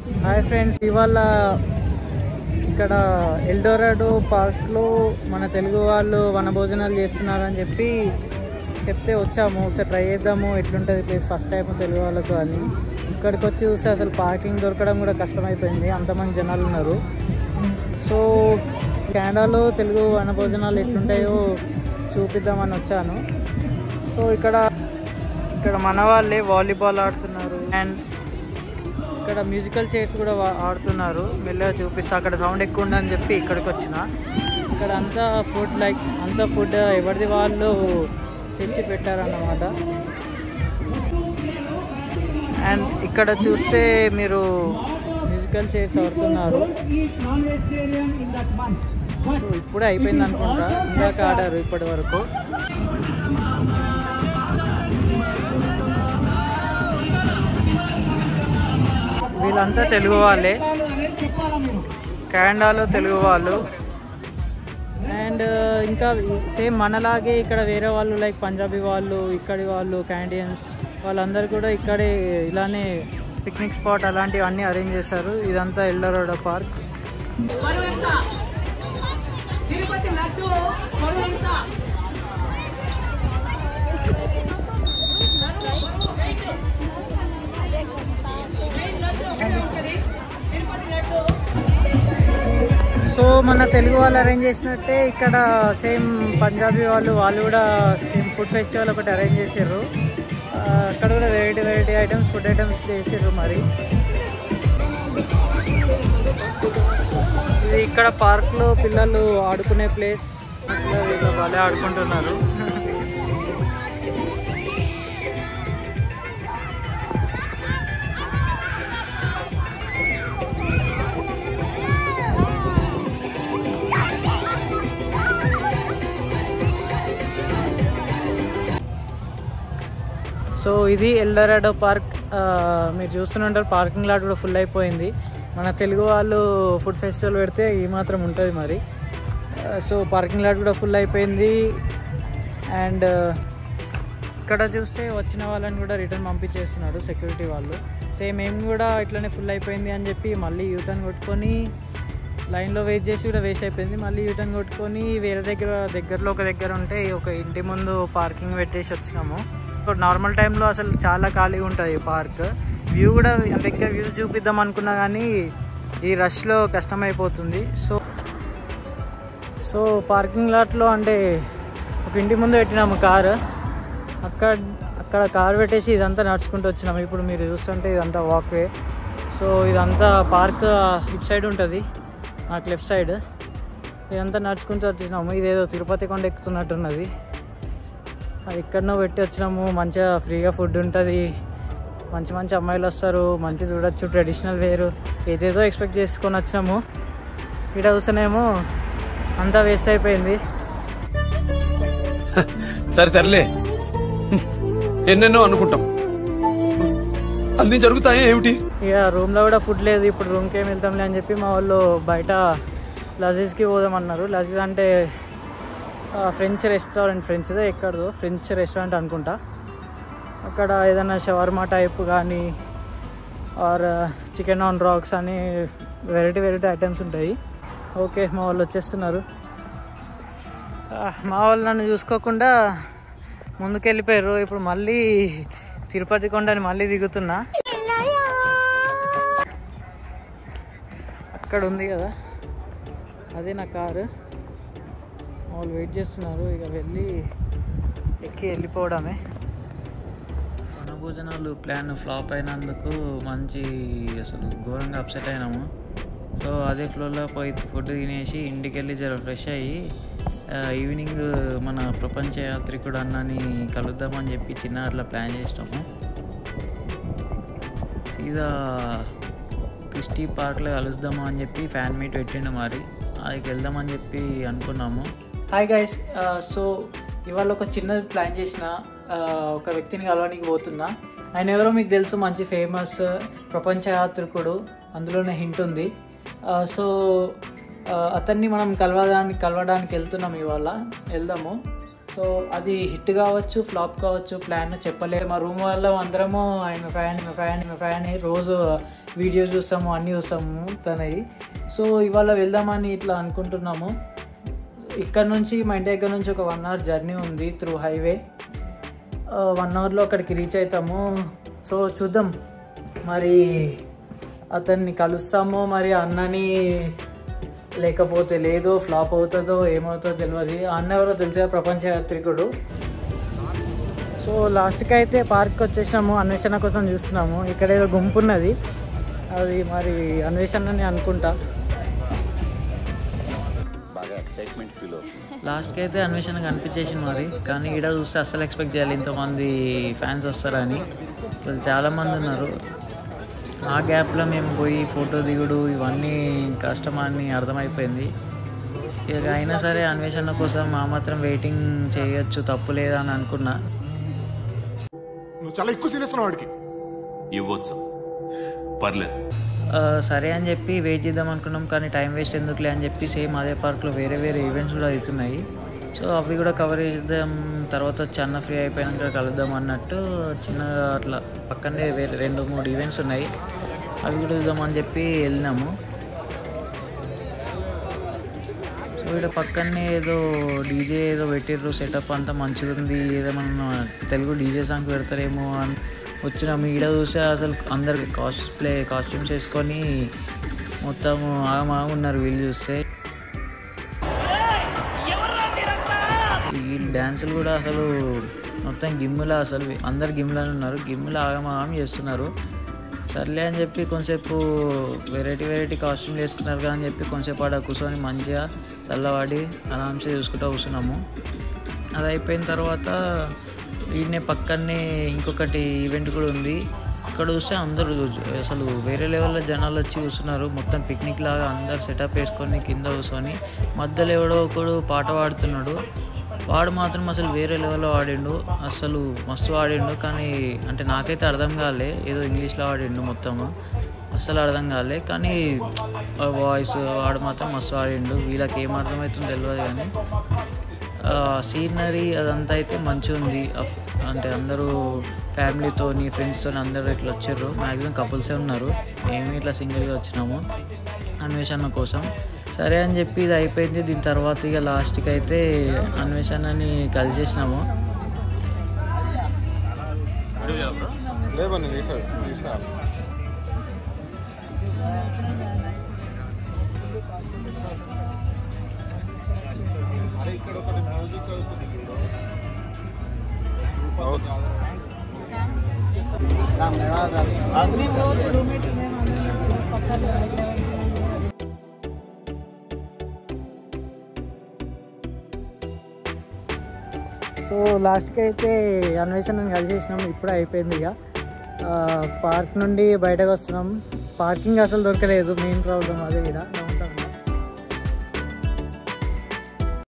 Hi friends ఇవాళ ఇక్కడ Eldorado పార్క్లో మన తెలుగు వాళ్ళు వనభోజనాలు చేస్తున్నారని చెప్పి చెప్తే వచ్చాము ఒకసారి ట్రై చేద్దాము ఎట్లుంటుంది ప్లేస్ ఫస్ట్ టైం తెలుగు వాళ్ళకు అని ఇక్కడికి వచ్చి చూస్తే అసలు పార్కింగ్ దొరకడం కూడా కష్టమైపోయింది అంతమంది జనాలు ఉన్నారు సో కెనడాలో తెలుగు వనభోజనాలు ఎట్లుంటాయో చూపిద్దామని వచ్చాను సో ఇక్కడ ఇక్కడ మన వాళ్ళే వాలీబాల్ ఆడుతున్నారు అండ్ ఇక్కడ మ్యూజికల్ చైర్స్ కూడా వా- ఆడుతున్నారు మెల్లగా చూపిస్తా అక్కడ సౌండ్ ఎక్కువ ఉందని చెప్పి ఇక్కడికి వచ్చిన ఇక్కడ అంతా ఫుడ్ లైక్ అంతా ఫుడ్ ఎవరిది వాళ్ళు తెచ్చి పెట్టారన్నమాట అండ్ ఇక్కడ చూస్తే మీరు మ్యూజికల్ చైర్స్ ఆడుతున్నారు సో ఇప్పుడే అయిపోయింది అనుకుంటా ఇందాక ఆడారు ఇప్పటి వరకు వీళ్ళంతా తెలుగు వాళ్ళే కెనడాలో తెలుగు వాళ్ళు అండ్ ఇంకా సేమ్ మనలాగే ఇక్కడ వేరే వాళ్ళు లైక్ పంజాబీ వాళ్ళు ఇక్కడి వాళ్ళు క్యాండియన్స్ వాళ్ళందరూ కూడా ఇక్కడే ఇలానే పిక్నిక్ స్పాట్ అలాంటివన్నీ అరేంజ్ చేశారు ఇదంతా ఎల్డరోడ పార్క్ సో మన తెలుగు వాళ్ళు అరేంజ్ చేసినట్టే ఇక్కడ సేమ్ పంజాబీ వాళ్ళు వాళ్ళు కూడా సేమ్ ఫుడ్ ఫెస్టివల్ ఒకటి అరేంజ్ చేసారు అక్కడ కూడా variety variety items food items చేసారు మరి ఇది ఇక్కడ పార్క్లో పిల్లలు ఆడుకునే ప్లేస్ వీళ్ళు భలే ఆడుకుంటున్నారు సో ఇది ఎల్డరాడో పార్క్ ఆ, మీరు చూస్తుంటారు పార్కింగ్ లాట్ కూడా ఫుల్ అయిపోయింది మన తెలుగు వాళ్ళు ఫుడ్ ఫెస్టివల్ పెడితే ఈ మాత్రం ఉంటుంది మరి ఆ, సో పార్కింగ్ లాట్ కూడా ఫుల్ అయిపోయింది అండ్ ఇక్కడ చూస్తే వచ్చిన వాళ్ళని కూడా రిటర్న్ పంపించేస్తున్నారు సెక్యూరిటీ వాళ్ళు సేమ్ ఏం కూడా ఇట్లనే ఫుల్ అయిపోయింది అని చెప్పి మళ్ళీ యూటర్న్ కొట్టుకొని లైన్లో వెయిట్ చేసి కూడా వేస్ట్ అయిపోయింది మళ్ళీ యూటర్న్ కొట్టుకొని వేరే దగ్గర దగ్గరలో ఒక దగ్గర ఉంటే ఒక ఇంటి ముందు పార్కింగ్ పెట్టేసి వచ్చినాము ఇప్పుడు నార్మల్ టైంలో అసలు చాలా ఖాళీగా ఉంటుంది పార్క్ వ్యూ కూడా దగ్గర వ్యూ చూపిద్దాం అనుకున్నా కానీ ఈ రష్లో కష్టమైపోతుంది సో సో పార్కింగ్ లాట్లో అంటే ఒక ఇంటి ముందు పెట్టినాము కారు అక్కడ అక్కడ కారు పెట్టేసి ఇదంతా నడుచుకుంటూ వచ్చినాము ఇప్పుడు మీరు చూస్తుంటే ఇదంతా వాక్వే సో ఇదంతా పార్క్ ఇటు సైడ్ ఉంటుంది నాకు లెఫ్ట్ సైడ్ ఇదంతా నడుచుకుంటూ వచ్చినాము ఇదేదో తిరుపతి కొండ ఎక్కుతున్నట్టున్నది అది ఎక్కడనో పెట్టి వచ్చినాము మంచిగా ఫ్రీగా ఫుడ్ ఉంటుంది మంచి మంచి అమ్మాయిలు వస్తారు మంచి చూడొచ్చు ట్రెడిషనల్ వేరు ఏదేదో ఎక్స్పెక్ట్ చేసుకొని వచ్చినాము ఇక్కడ చూస్తేనేమో అంతా వేస్ట్ అయిపోయింది సరే తరలే ఎన్నెన్నో అనుకుంటాం అన్ని జరుగుతాయి ఏమిటి ఇక రూమ్లో కూడా ఫుడ్ లేదు ఇప్పుడు రూమ్కి ఏం వెళ్తాంలే అని చెప్పి మా వాళ్ళు బయట లజీజ్కి పోదామన్నారు లజీజ్ అంటే ఆ, ఫ్రెంచ్ రెస్టారెంట్ ఫ్రెంచ్దే ఎక్కడదో ఫ్రెంచ్ రెస్టారెంట్ అనుకుంటా అక్కడ ఏదైనా షవర్మా టైప్ కానీ ఆర్ చికెన్ ఆన్ రాక్స్ అని వెరైటీ వెరైటీ ఐటమ్స్ ఉంటాయి ఓకే మా వాళ్ళు వచ్చేస్తున్నారు ఆ, మా వాళ్ళు నన్ను చూసుకోకుండా ముందుకెళ్ళిపోయారు ఇప్పుడు మళ్ళీ తిరుపతి కొండని మళ్ళీ దిగుతున్నా అక్కడ ఉంది కదా అదే నా కారు వాళ్ళు వెయిట్ చేస్తున్నారు ఇక వెళ్ళి ఎక్కి వెళ్ళిపోవడమే వనభోజనాలు ప్లాన్ ఫ్లాప్ అయినందుకు మంచి అసలు ఘోరంగా అప్సెట్ అయినాము సో అదే ఫ్లోలో పోయి ఫుడ్ తినేసి ఇంటికి వెళ్ళి జర ఫ్రెష్ అయ్యి ఆ, ఈవినింగ్ మన ప్రపంచ యాత్రికుడు అన్నని కలుద్దామని చెప్పి చిన్న అట్లా ప్లాన్ చేసినాము సీదా క్రిస్టీ పార్క్లో కలుద్దాము అని చెప్పి ఫ్యాన్ మీట్ పెట్టిండు మరి అదికి వెళ్దామని చెప్పి అనుకున్నాము హాయ్ గైస్ సో ఇవాళ ఒక చిన్నది ప్లాన్ చేసిన ఆ, ఒక వ్యక్తిని కలవడానికి పోతున్నా ఆయన ఎవరో మీకు తెలుసు మంచి ఫేమస్ ప్రపంచ యాత్రికుడు అందులోనే హింట్ ఉంది సో అతన్ని మనం కలవడానికి కలవడానికి వెళ్తున్నాం ఇవాళ వెళ్దాము సో అది హిట్ కావచ్చు ఫ్లాప్ కావచ్చు ప్లాన్ చెప్పలేదు మా రూమ్ వాళ్ళ అందరము ఆయన ఫ్యాన్ ఈమె ఫ్యాన్ ఈమె ఫ్యాన్ అని రోజు వీడియో చూస్తాము అన్నీ చూస్తాము తనది సో ఇవాళ వెళ్దామని ఇట్లా అనుకుంటున్నాము ఇక్కడ నుంచి మా ఇంటి దగ్గర నుంచి ఒక వన్ అవర్ జర్నీ ఉంది త్రూ హైవే వన్ అవర్లో అక్కడికి రీచ్ అవుతాము సో చూద్దాం మరి అతన్ని కలుస్తామో మరి అన్నని లేకపోతే లేదో ఫ్లాప్ అవుతుందో ఏమవుతుందో తెలియదు ఆ అన్న ఎవరో తెలిసే ప్రపంచ యాత్రికుడు సో లాస్ట్కి అయితే పార్క్ వచ్చేసినాము అన్వేషణ కోసం చూస్తున్నాము ఇక్కడ ఏదో గుంపు ఉన్నది అది మరి అన్వేషణ అని అనుకుంటా బాగా ఎక్సైట్మెంట్ ఫీల్ అవుతుంది లాస్ట్కి అయితే అన్వేషణ కనిపించేసింది మరి కానీ ఈడ చూస్తే అస్సలు ఎక్స్పెక్ట్ చేయాలి ఇంతమంది ఫ్యాన్స్ వస్తారని అసలు చాలామంది ఉన్నారు ఆ గ్యాప్లో మేము పోయి ఫోటో దిగుడు ఇవన్నీ కష్టం అని అర్థమైపోయింది ఇక అయినా సరే అన్వేషణ కోసం ఆ మాత్రం వెయిటింగ్ చేయొచ్చు తప్పు లేదా అని అనుకున్నా నువ్వు చాలా ఎక్కువ సీనిస్తున్నావు వాడికి ఇవ్వచ్చు పర్లేదు ఆ, సరే అని చెప్పి వెయిట్ చేద్దాం అనుకున్నాం కానీ టైం వేస్ట్ ఎందుకులే అని చెప్పి సేమ్ అదే పార్క్లో వేరే వేరే ఈవెంట్స్ కూడా అవుతున్నాయి సో అవి కూడా కవర్ చేద్దాం తర్వాత వచ్చి అన్న ఫ్రీ అయిపోయాక కలుద్దాం అన్నట్టు చిన్నగా అట్లా పక్కనే వేరే రెండు మూడు ఈవెంట్స్ ఉన్నాయి అవి కూడా చూద్దామని చెప్పి వెళ్ళినాము సో ఇక్కడ పక్కనే ఏదో డీజే ఏదో పెట్టిర్రు సెటప్ అంతా మంచిగా ఉంది ఏదేమన్నా తెలుగు డీజే సాంగ్స్ పెడతారేమో అని వచ్చినాము ఈడ చూస్తే అసలు అందరు కాస్ట్ ప్లే కాస్ట్యూమ్స్ వేసుకొని మొత్తం ఆగమాగ ఉన్నారు వీళ్ళు చూస్తే ఈ డ్యాన్సులు కూడా అసలు మొత్తం గిమ్ములా అసలు అందరు గిమ్లానే ఉన్నారు గిమ్ములు ఆగమాగం చేస్తున్నారు సర్లే అని చెప్పి కొంచెంసేపు వెరైటీ వెరైటీ కాస్ట్యూమ్ వేసుకున్నారు కదా అని చెప్పి కొంచెంసేపు ఆడ కూర్చొని మంచిగా చల్లవాడి ఆరామ్సే చూసుకుంటూ కూర్చున్నాము అది అయిపోయిన తర్వాత వీడినే పక్కనే ఇంకొకటి ఈవెంట్ కూడా ఉంది ఇక్కడ చూస్తే అందరూ అసలు వేరే లెవెల్లో జనాలు వచ్చి కూర్చున్నారు మొత్తం పిక్నిక్ లాగా అందరు సెటప్ వేసుకొని కింద కూర్చొని మధ్యలో ఎవడో ఒకడు పాట పాడుతున్నాడు వాడు మాత్రం అసలు వేరే లెవెల్లో ఆడిండు అసలు మస్తు ఆడిండు కానీ అంటే నాకైతే అర్థం కాలే ఏదో ఇంగ్లీష్లో ఆడిండు మొత్తము అస్సలు అర్థం కాలే కానీ వాయిస్ వాడు మాత్రం మస్తు ఆడిండు వీళ్ళకి ఏం అర్థమవుతుందో తెలియదు కానీ సీనరీ అదంతా అయితే మంచిగా ఉంది అఫ్- అంటే అందరూ ఫ్యామిలీతోని ఫ్రెండ్స్తో అందరూ ఇట్లా వచ్చారు మ్యాక్సిమం కపుల్సే ఉన్నారు మేము ఇట్లా సింగిల్గా వచ్చినాము అన్వేషణ కోసం సరే అని చెప్పి ఇది అయిపోయింది దీని తర్వాత ఇక లాస్ట్కి అయితే అన్వేషణని కలిసేసినాము లేవని తీసాడు తీసా అరే ఇక్కడ ఒకటి మ్యూజిక్ అవుతుంది చూడు. రూపంతో కాదురా. సో లాస్ట్కి అయితే అన్వేషణ కలిసేసినాం ఇప్పుడే అయిపోయింది ఇక పార్క్ నుండి బయటకు వస్తున్నాం పార్కింగ్ అసలు దొరకలేదు మెయిన్ ప్రాబ్లం అదే ఇక్కడ